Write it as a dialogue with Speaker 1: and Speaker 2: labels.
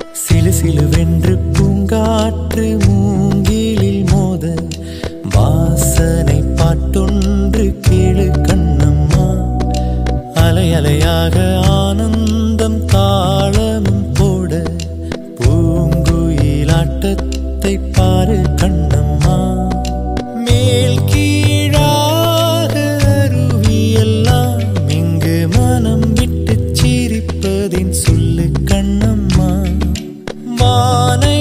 Speaker 1: சிலு சிலுவென்று பூங்காற்று மூங்கிலில் மோத வாசனை பாட்டொன்று கேளு கண்ணம்மா அலை அலையாக ஆனந்தம் தாளமும் போட பூங்குயிலாட்டத்தை பாரு கண்ணம்மா மேல் கீழாக அருவியெல்லாம் இங்கு மனம் விட்டு சிரிப்பதின் சொல்லு கண்ணம்மா வானை